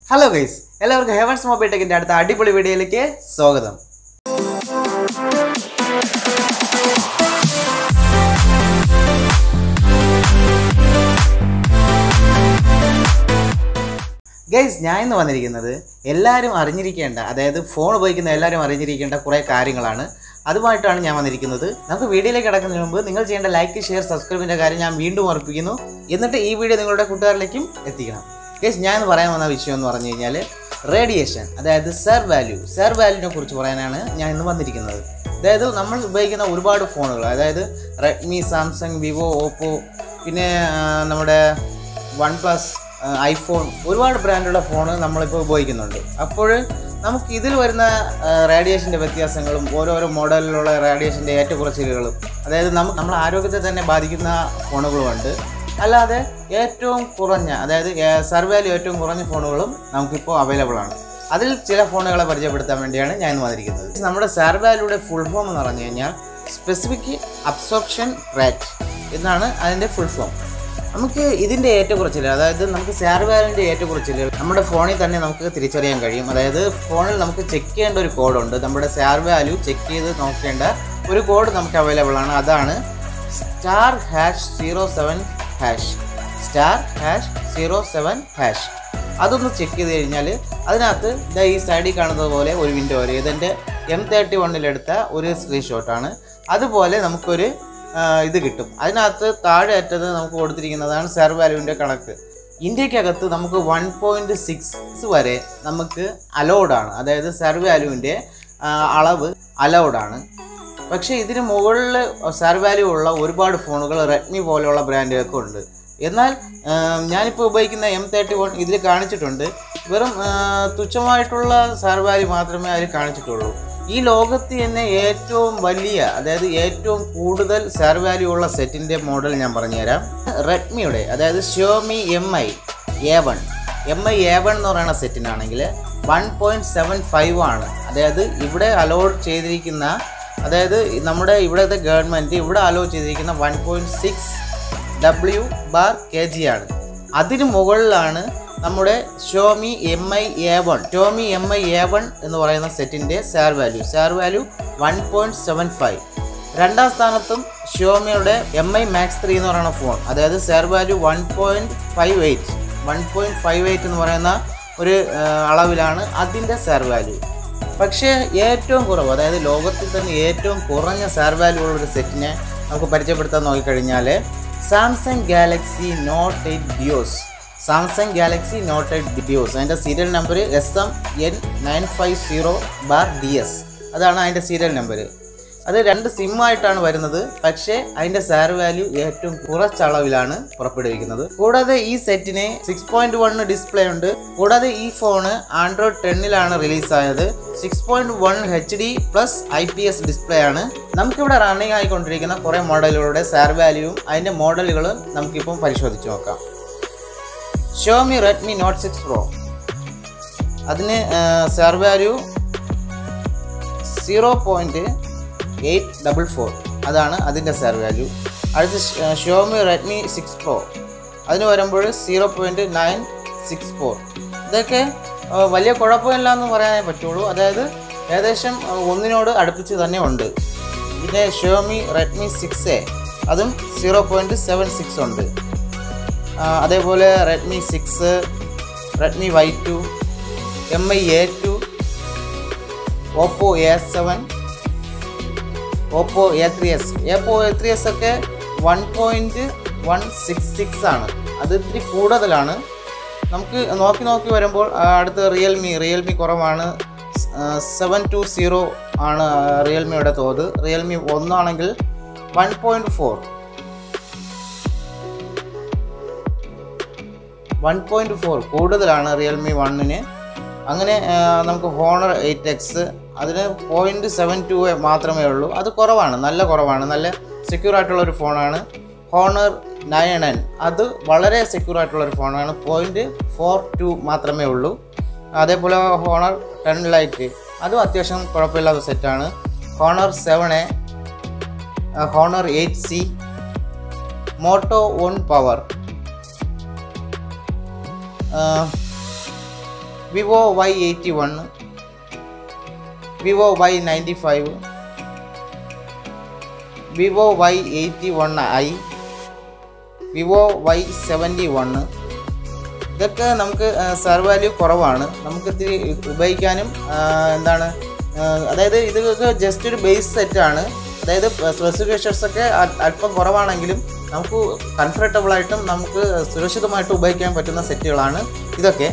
hello guys എല്ലാവർക്കും heavens mobile ടെക്കിന്റെ അടുത്ത അടിപൊളി വീഡിയോയിലേക്ക് സ്വാഗതം ഗൈസ് ഞാൻ ഇന്ന് വന്നിരിക്കുന്നത് എല്ലാവരും അറിഞ്ഞിരിക്കേണ്ട അതായത് ഫോൺ ഉപയോഗിക്കുന്ന എല്ലാവരും അറിഞ്ഞിരിക്കേണ്ട കുറേ കാര്യങ്ങളാണ് അതുമായിട്ടാണ് ഞാൻ വന്നിരിക്കുന്നത് നമുക്ക് വീഡിയോയിലേക്ക് കിടക്കുന്നതിന് മുമ്പ് നിങ്ങൾ ചെയ്യേണ്ട ലൈക്ക് ഷെയർ സബ്സ്ക്രൈബിൻ്റെ കാര്യം ഞാൻ വീണ്ടും ഓർപ്പിക്കുന്നു എന്നിട്ട് ഈ വീഡിയോ നിങ്ങളുടെ കൂട്ടുകാരിലേക്കും എത്തിക്കണം ഗൈസ് ഞാൻ ഇന്ന് പറയാൻ വന്ന വിഷയം എന്ന് പറഞ്ഞു കഴിഞ്ഞാൽ റേഡിയേഷൻ അതായത് സെർ വാല്യൂ സെർ വാല്യൂവിനെ കുറിച്ച് പറയാനാണ് ഞാൻ ഇന്ന് വന്നിരിക്കുന്നത് അതായത് നമ്മൾ ഉപയോഗിക്കുന്ന ഒരുപാട് ഫോണുകൾ അതായത് റെഡ്മി സാംസങ് വിവോ ഓപ്പോ പിന്നെ ആ, നമ്മുടെ വൺ പ്ലസ് ഐഫോൺ ഒരുപാട് ബ്രാൻഡുള്ള ഫോൺ നമ്മളിപ്പോൾ ഉപയോഗിക്കുന്നുണ്ട് അപ്പോൾ നമുക്ക് ഇതിൽ വരുന്ന റേഡിയേഷൻ്റെ വ്യത്യാസങ്ങളും ഓരോരോ മോഡലിലുള്ള റേഡിയേഷൻ്റെ ഏറ്റക്കുറച്ചിലുകളും അതായത് നമുക്ക് നമ്മുടെ ആരോഗ്യത്തെ തന്നെ ബാധിക്കുന്ന ഫോണുകളുമുണ്ട് അല്ലാതെ ഏറ്റവും കുറഞ്ഞ അതായത് സർവേലു ഏറ്റവും കുറഞ്ഞ ഫോണുകളും നമുക്കിപ്പോൾ അവൈലബിൾ ആണ് അതിൽ ചില ഫോണുകളെ പരിചയപ്പെടുത്താൻ വേണ്ടിയാണ് ഞാൻ ഇന്ന് വന്നിരിക്കുന്നത് നമ്മുടെ സർവാലുടെ ഫുൾ ഫോം എന്ന് പറഞ്ഞു കഴിഞ്ഞാൽ സ്പെസിഫിക് അബ്സോർപ്ഷൻ റേറ്റ് എന്നാണ് അതിൻ്റെ ഫുൾ ഫോം നമുക്ക് ഇതിൻ്റെ ഏറ്റക്കുറച്ചിൽ അതായത് നമുക്ക് സാർവാലിൻ്റെ ഏറ്റക്കുറച്ചിലുകൾ നമ്മുടെ ഫോണിൽ തന്നെ നമുക്ക് തിരിച്ചറിയാൻ കഴിയും അതായത് ഫോണിൽ നമുക്ക് ചെക്ക് ചെയ്യേണ്ട ഒരു കോഡുണ്ട് നമ്മുടെ സാർ വാല്യൂ ചെക്ക് ചെയ്ത് നോക്കേണ്ട ഒരു കോഡ് നമുക്ക് അവൈലബിൾ ആണ് അതാണ് star hash zero seven hash star hash zero seven hash അതൊന്ന് ചെക്ക് ചെയ്ത് കഴിഞ്ഞാൽ അതിനകത്ത് ഇതാ ഈ സൈഡിൽ കാണുന്നത് പോലെ ഒരു വിൻഡോ വരും ഇതെൻ്റെ എം തേർട്ടി വണ്ണിലെടുത്ത ഒരു സ്ക്രീൻഷോട്ടാണ് അതുപോലെ നമുക്കൊരു ആ, ഇത് കിട്ടും അതിനകത്ത് താഴെ അറ്റത് നമുക്ക് കൊടുത്തിരിക്കുന്നതാണ് സെർ വാല്യൂവിൻ്റെ കണക്ക് ഇന്ത്യക്കകത്ത് നമുക്ക് വൺ പോയിൻറ്റ് സിക്സ് വരെ നമുക്ക് അലൗഡാണ് അതായത് സെർ വാല്യൂവിൻ്റെ അളവ് അലൗഡാണ് പക്ഷേ ഇതിന് മുകളിൽ സെർ വാല്യൂ ഉള്ള ഒരുപാട് ഫോണുകൾ റെഡ്മി പോലെയുള്ള ബ്രാൻഡുകൾക്ക് ഉണ്ട് എന്നാൽ ആ, ഞാനിപ്പോൾ ഉപയോഗിക്കുന്ന എം തേർട്ടി വൺ ഇതിൽ കാണിച്ചിട്ടുണ്ട് വെറും ആ, തുച്ഛമായിട്ടുള്ള സെർ വാല്യൂ മാത്രമേ അതിൽ കാണിച്ചിട്ടുള്ളൂ ഈ ലോകത്ത് തന്നെ ഏറ്റവും വലിയ അതായത് ഏറ്റവും കൂടുതൽ സെർ വാല്യൂ ഉള്ള സെറ്റിൻ്റെ മോഡൽ ഞാൻ പറഞ്ഞുതരാം റെഡ്മിയുടെ അതായത് Xiaomi M I A one M I A one എന്ന് പറയുന്ന സെറ്റിനാണെങ്കിൽ വൺ പോയിൻറ്റ് സെവൻ ഫൈവ് ആണ് അതായത് ഇവിടെ അലോഡ് ചെയ്തിരിക്കുന്ന അതായത് നമ്മുടെ ഇവിടുത്തെ ഗവൺമെൻറ് ഇവിടെ അലോ ചെയ്തിരിക്കുന്ന one point six W bar K G ആണ് അതിന് മുകളിലാണ് നമ്മുടെ Xiaomi M I A one Xiaomi M I A one എന്ന് പറയുന്ന സെറ്റിൻ്റെ SAR value SAR value one point seven five രണ്ടാം സ്ഥാനത്തും ഷോമിയുടെ എം ഐ മാക്സ് ത്രീ എന്ന് പറയുന്ന ഫോൺ അതായത് SAR value one point five eight one point five eight എന്ന് പറയുന്ന ഒരു ആ, അളവിലാണ് അതിൻ്റെ സാർ വാല്യൂ പക്ഷേ ഏറ്റവും കുറവ് അതായത് ലോകത്തിൽ തന്നെ ഏറ്റവും കുറഞ്ഞ സാർ വാല്യൂ ഉള്ള ഒരു സെറ്റിനെ നമുക്ക് പരിചയപ്പെടുത്താൻ നോക്കിക്കഴിഞ്ഞാൽ Samsung Galaxy Note eight Duos Samsung Galaxy Note eight Duos അതിൻ്റെ serial number S M N nine five zero bar D S അതാണ് അതിൻ്റെ സീരിയൽ നമ്പർ അത് രണ്ട് സിമ്മായിട്ടാണ് വരുന്നത് പക്ഷേ അതിൻ്റെ സാർ വാല്യൂ ഏറ്റവും കുറച്ച അളവിലാണ് പുറപ്പെടുവിക്കുന്നത് കൂടാതെ ഈ സെറ്റിന് സിക്സ് പോയിന്റ് വൺ ഡിസ്പ്ലേ ഉണ്ട് കൂടാതെ ഈ ഫോണ് ആൻഡ്രോയിഡ് ടെന്നിലാണ് റിലീസായത് six point one H D plus I P S display ആണ് നമുക്കിവിടെ റണ്ണിങ് ആയിക്കൊണ്ടിരിക്കുന്ന കുറേ മോഡലുകളുടെ സാർ വാല്യൂവും അതിൻ്റെ മോഡലുകളും നമുക്കിപ്പം പരിശോധിച്ച് നോക്കാം Xiaomi Redmi Note six Pro അതിന് SAR value zero point eight double four അതാണ് അതിൻ്റെ സാർ വാല്യൂ അടുത്ത് ഷോമി റെഡ്മി സിക്സ് പ്രോ അതിന് വരുമ്പോൾ zero point nine six four ഇതൊക്കെ ആ, വലിയ കുഴപ്പമില്ല എന്ന് പറയാനേ പറ്റുള്ളൂ അതായത് ഏകദേശം ആ, ഒന്നിനോട് അടുപ്പിച്ച് തന്നെ ഉണ്ട് പിന്നെ ഷോമി റെഡ്മി സിക്സ് എ അതും സീറോ പോയിൻറ്റ് സെവൻ സിക്സ് ഉണ്ട് ആ, അതേപോലെ Redmi six Redmi Y two M I A two Oppo A seven Oppo A three S Oppo A three S ഒക്കെ one point one six six ആണ് അത് ഇത്തിരി കൂടുതലാണ് നമുക്ക് നോക്കി നോക്കി വരുമ്പോൾ ആ, അടുത്ത് റിയൽമി റിയൽമി കുറവാണ് സെവൻ ടു സീറോ ആണ് റിയൽമിയുടെ തോത് റിയൽമി ഒന്നാണെങ്കിൽ one point four one point four കൂടുതലാണ് റിയൽമി വണ്ണിന് അങ്ങനെ ആ, നമുക്ക് ഹോണർ എയ്റ്റ് എക്സ് അതിന് പോയിൻറ്റ് സെവൻ ടു മാത്രമേ ഉള്ളൂ അത് കുറവാണ് നല്ല കുറവാണ് നല്ല സെക്യൂർ ആയിട്ടുള്ള ഒരു ഫോണാണ് ഹോണർ നയൻ എൻ അത് വളരെ സെക്യൂർ ആയിട്ടുള്ള ഒരു ഫോണാണ് പോയിൻറ്റ് ഫോർ ടു മാത്രമേ ഉള്ളൂ അതേപോലെ ഹോണർ ടെൻ ലൈറ്റ് അതും അത്യാവശ്യം കുഴപ്പമില്ലാത്ത സെറ്റാണ് Honor seven A Honor eight C Moto one power Vivo Y eighty one Vivo Y ninety five Vivo Y eighty one I Vivo Y seventy one ഇതൊക്കെ നമുക്ക് സെർ value കുറവാണ് നമുക്ക് ഇത്തിരി ഉപയോഗിക്കാനും ആ, എന്താണ് ആ, അതായത് ഇതൊക്കെ ജസ്റ്റ് ഒരു ബേസ് സെറ്റാണ് അതായത് സ്പെസിഫിക്കേഷൻസ് ഒക്കെ അ- അല്പം കുറവാണെങ്കിലും നമുക്ക് കംഫർട്ടബിൾ ആയിട്ടും നമുക്ക് സുരക്ഷിതമായിട്ട് ഉപയോഗിക്കാൻ പറ്റുന്ന സെറ്റുകളാണ് ഇതൊക്കെ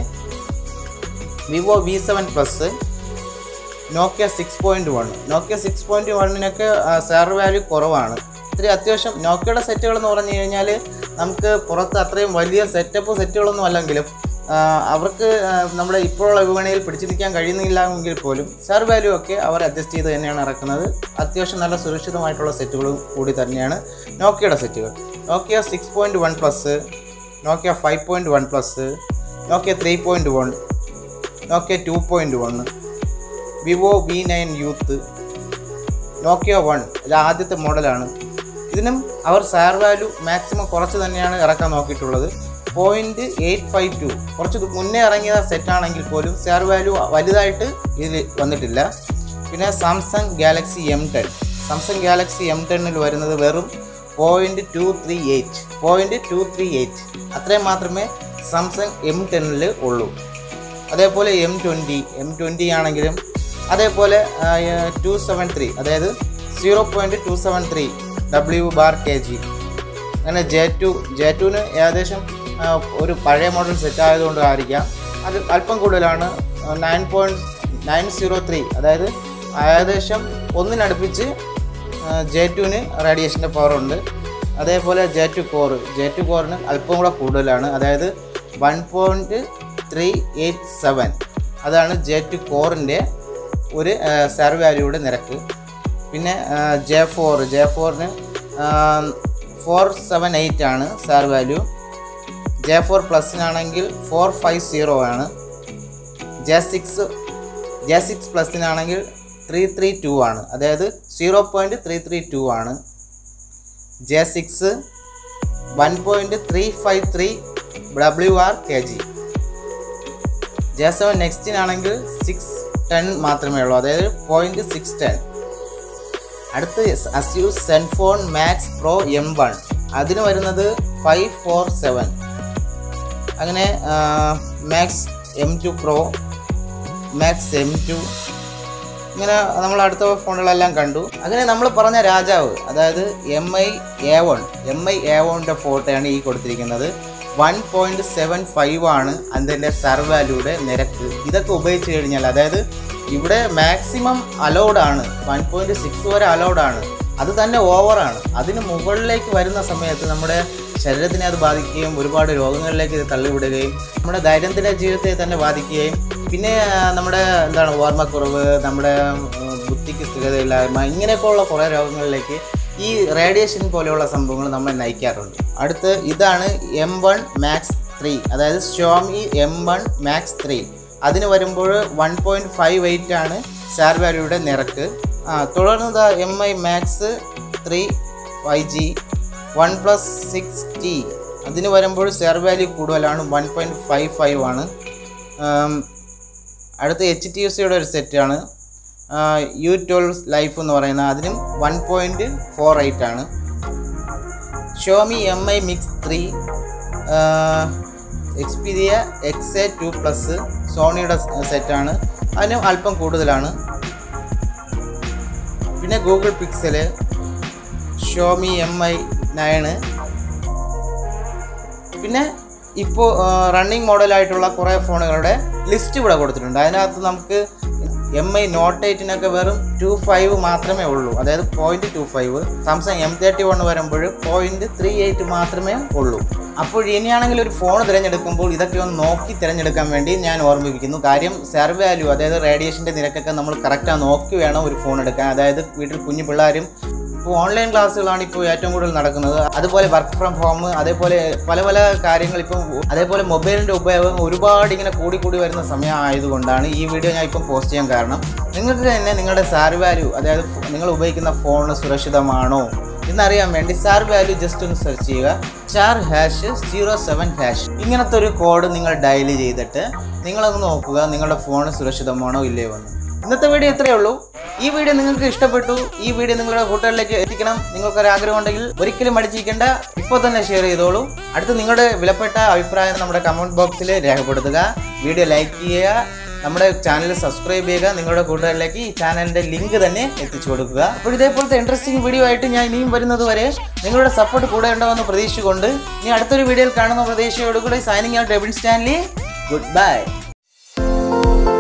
Vivo V seven plus Nokia six point one Nokia six point വണ്ണിനൊക്കെ സെർ വാല്യൂ കുറവാണ് ഇത്തിരി അത്യാവശ്യം നോക്കിയുടെ സെറ്റുകൾ എന്ന് പറഞ്ഞു കഴിഞ്ഞാൽ നമുക്ക് പുറത്ത് അത്രയും വലിയ സെറ്റപ്പ് സെറ്റുകളൊന്നും അല്ലെങ്കിലും ആ, അവർക്ക് ആ, നമ്മുടെ ഇപ്പോഴുള്ള വിപണിയിൽ പിടിച്ചു നിൽക്കാൻ കഴിയുന്നില്ല എങ്കിൽ പോലും സെർ വാല്യൂ ഒക്കെ അവർ അഡ്ജസ്റ്റ് ചെയ്ത് തന്നെയാണ് ഇറക്കുന്നത് അത്യാവശ്യം നല്ല സുരക്ഷിതമായിട്ടുള്ള സെറ്റുകളും കൂടി തന്നെയാണ് നോക്കിയുടെ സെറ്റുകൾ Nokia six point one plus Nokia five point one plus Nokia three point one Nokia two point one Vivo V nine Youth Nokia one ഇത് ആദ്യത്തെ മോഡലാണ് ഇതിനും അവർ സാർ വാല്യൂ മാക്സിമം കുറച്ച് തന്നെയാണ് ഇറക്കാൻ നോക്കിയിട്ടുള്ളത് പോയിൻറ്റ് എയ്റ്റ് ഫൈവ് ടു കുറച്ച് ദു- മുന്നേ ഇറങ്ങിയ സെറ്റാണെങ്കിൽ പോലും സാർ വാല്യൂ വലുതായിട്ട് ഇതിൽ വന്നിട്ടില്ല പിന്നെ Samsung Galaxy M ten Samsung Galaxy M ടെന്നിൽ വരുന്നത് വെറും point two three eight point two three eight അത്രയും മാത്രമേ സാംസങ് എം ടെന്നിൽ ഉള്ളൂ അതേപോലെ എം ട്വൻറ്റി എം ട്വൻറ്റി ആണെങ്കിലും അതേപോലെ ടു സെവൻ ത്രീ അതായത് zero point two seven three W bar K G അങ്ങനെ ജെ ടു ജെ ടുവിന് ഏകദേശം ആ, ഒരു പഴയ മോഡൽ സെറ്റ് ആയതുകൊണ്ട് ആയിരിക്കാം അത് അല്പം കൂടുതലാണ് nine point nine zero three അതായത് ഏകദേശം ഒന്നിനടുപ്പിച്ച് ജെ ടുവിന് റേഡിയേഷൻ്റെ പവറുണ്ട് അതേപോലെ J two core J two കോറിന് അല്പം കൂടെ കൂടുതലാണ് അതായത് one point three eight seven അതാണ് ജെ ടു കോറിൻ്റെ ഒരു സെർ വാല്യൂയുടെ നിരക്ക് പിന്നെ ജെ ഫോർ ജെ ഫോറിന് ഫോർ സെവൻ എയ്റ്റ് ആണ് സാർ വാല്യൂ ജെ ഫോർ പ്ലസിനാണെങ്കിൽ ഫോർ ഫൈവ് സീറോ ആണ് ജെ സിക്സ് ജെ സിക്സ് പ്ലസിനാണെങ്കിൽ ത്രീ ത്രീ ടു ആണ് അതായത് zero point three three two ആണ് J six one point three five three W R K G J seven നെക്സ്റ്റിനാണെങ്കിൽ six ten മാത്രമേ ഉള്ളൂ അതായത് പോയിൻറ്റ് സിക്സ് ടെൻ അടുത്ത് Asus ZenFone Max Pro M one അതിന് വരുന്നത് ഫൈവ് ഫോർ സെവൻ അങ്ങനെ Max M two Pro Max M two ഇങ്ങനെ നമ്മൾ അടുത്ത ഫോണുകളെല്ലാം കണ്ടു അങ്ങനെ നമ്മൾ പറഞ്ഞ രാജാവ് അതായത് M I A one M I A വണ്ണിൻ്റെ ഫോട്ടോയാണ് ഈ കൊടുത്തിരിക്കുന്നത് വൺ പോയിൻറ്റ് സെവൻ ഫൈവ് ആണ് അതിൻ്റെ സർ വാല്യൂയുടെ നിരക്ക് ഇതൊക്കെ ഉപയോഗിച്ച് കഴിഞ്ഞാൽ അതായത് ഇവിടെ മാക്സിമം അലൗഡ് ആണ് വൺ പോയിൻറ്റ് സിക്സ് വരെ അലൗഡ് ആണ് അത് തന്നെ ഓവറാണ് അതിന് മുകളിലേക്ക് വരുന്ന സമയത്ത് നമ്മുടെ ശരീരത്തിനെ അത് ബാധിക്കുകയും ഒരുപാട് രോഗങ്ങളിലേക്ക് ഇത് തള്ളിവിടുകയും നമ്മുടെ ദൈനംദിന ജീവിതത്തെ തന്നെ ബാധിക്കുകയും പിന്നെ ആ, നമ്മുടെ എന്താണ് ഓർമ്മക്കുറവ് നമ്മുടെ ഉം, ബുദ്ധിക്ക് സ്ഥിരതയില്ലായ്മ ഇങ്ങനെയൊക്കെയുള്ള കുറേ രോഗങ്ങളിലേക്ക് ഈ റേഡിയേഷൻ പോലെയുള്ള സംഭവങ്ങൾ നമ്മളെ നയിക്കാറുണ്ട് അടുത്ത് ഇതാണ് എം വൺ മാക്സ് ത്രീ അതായത് Xiaomi M one Max three അതിന് വരുമ്പോൾ വൺ പോയിൻറ്റ് ഫൈവ് എയ്റ്റ് ആണ് സാർ വാല്യൂയുടെ നിരക്ക് ആ തുടർന്ന് M I Max three five G OnePlus six T അതിന് വരുമ്പോൾ ഷെയർ വാല്യൂ കൂടുതലാണ് വൺ പോയിൻറ്റ് ഫൈവ് ഫൈവ് ആണ് ആം, അടുത്ത എച്ച് ടി യു സിയുടെ ഒരു സെറ്റാണ് യു ട്വൽവ് ലൈഫ് എന്ന് പറയുന്ന അതിനും വൺ പോയിൻറ്റ് ഫോർ എയ്റ്റ് ആണ് Xiaomi M I Mix three Xperia X A two plus സോണിയുടെ സെറ്റാണ് അതിനും അല്പം കൂടുതലാണ് പിന്നെ Google Pixel Xiaomi M I nine പിന്നെ ഇപ്പോൾ റണ്ണിങ് മോഡലായിട്ടുള്ള കുറേ ഫോണുകളുടെ ലിസ്റ്റ് ഇവിടെ കൊടുത്തിട്ടുണ്ട് അതിനകത്ത് നമുക്ക് എം ഐ നോട്ട് എയ്റ്റിനൊക്കെ വെറും ടു ഫൈവ് മാത്രമേ ഉള്ളൂ അതായത് point two five Samsung M thirty one വരുമ്പോൾ പോയിൻറ്റ് ത്രീ എയ്റ്റ് മാത്രമേ ഉള്ളൂ അപ്പോൾ ഇനിയാണെങ്കിൽ ഒരു ഫോൺ തിരഞ്ഞെടുക്കുമ്പോൾ ഇതൊക്കെ ഒന്ന് നോക്കി തിരഞ്ഞെടുക്കാൻ വേണ്ടി ഞാൻ ഓർമ്മിപ്പിക്കുന്നു കാര്യം സെർ വാല്യൂ അതായത് റേഡിയേഷൻ്റെ നിരക്കൊക്കെ നമ്മൾ കറക്റ്റാണ് നോക്കി വേണം ഒരു ഫോൺ എടുക്കാൻ അതായത് വീട്ടിൽ കുഞ്ഞു പിള്ളേരും ഇപ്പോൾ ഓൺലൈൻ ക്ലാസ്സുകളാണ് ഇപ്പോൾ ഏറ്റവും കൂടുതൽ നടക്കുന്നത് അതുപോലെ വർക്ക് ഫ്രം ഹോം അതേപോലെ പല പല കാര്യങ്ങൾ ഇപ്പം അതേപോലെ മൊബൈലിൻ്റെ ഉപയോഗം ഒരുപാട് ഇങ്ങനെ കൂടി കൂടി വരുന്ന സമയം ആയതുകൊണ്ടാണ് ഈ വീഡിയോ ഞാൻ ഇപ്പം പോസ്റ്റ് ചെയ്യാൻ കാരണം നിങ്ങൾക്ക് തന്നെ നിങ്ങളുടെ സാർ വാല്യൂ അതായത് നിങ്ങൾ ഉപയോഗിക്കുന്ന ഫോൺ സുരക്ഷിതമാണോ എന്നറിയാൻ വേണ്ടി സാർ വാല്യൂ ജസ്റ്റ് ഒന്ന് സെർച്ച് ചെയ്യുക star hash zero seven hash ഇങ്ങനത്തെ ഒരു കോഡ് നിങ്ങൾ ഡയൽ ചെയ്തിട്ട് നിങ്ങളൊന്ന് നോക്കുക നിങ്ങളുടെ ഫോൺ സുരക്ഷിതമാണോ ഇല്ലയോ എന്ന് ഇന്നത്തെ വീഡിയോ ഇത്രയേ ഉള്ളൂ ഈ വീഡിയോ നിങ്ങൾക്ക് ഇഷ്ടപ്പെട്ടു ഈ വീഡിയോ നിങ്ങളുടെ കൂട്ടുകാരിലേക്ക് എത്തിക്കണം നിങ്ങൾക്കൊരു ആഗ്രഹം ഉണ്ടെങ്കിൽ ഒരിക്കലും മടിച്ചിരിക്കേണ്ട ഇപ്പോൾ തന്നെ ഷെയർ ചെയ്തോളൂ അടുത്ത് നിങ്ങളുടെ വിലപ്പെട്ട അഭിപ്രായം നമ്മുടെ കമൻറ്റ് ബോക്സിൽ രേഖപ്പെടുത്തുക വീഡിയോ ലൈക്ക് ചെയ്യുക നമ്മുടെ ചാനൽ സബ്സ്ക്രൈബ് ചെയ്യുക നിങ്ങളുടെ കൂട്ടുകാരിലേക്ക് ഈ ചാനലിന്റെ ലിങ്ക് തന്നെ എത്തിച്ചു കൊടുക്കുക അപ്പോൾ ഇതേപോലത്തെ ഇൻട്രസ്റ്റിംഗ് വീഡിയോ ആയിട്ട് ഞാൻ ഇനിയും വരുന്നത് വരെ നിങ്ങളുടെ സപ്പോർട്ട് കൂടെ ഉണ്ടാവുമെന്ന് പ്രതീക്ഷിച്ചുകൊണ്ട് ഇനി അടുത്തൊരു വീഡിയോയിൽ കാണുന്ന പ്രതീക്ഷയോടുകൂടി signing out Debin Stanley good bye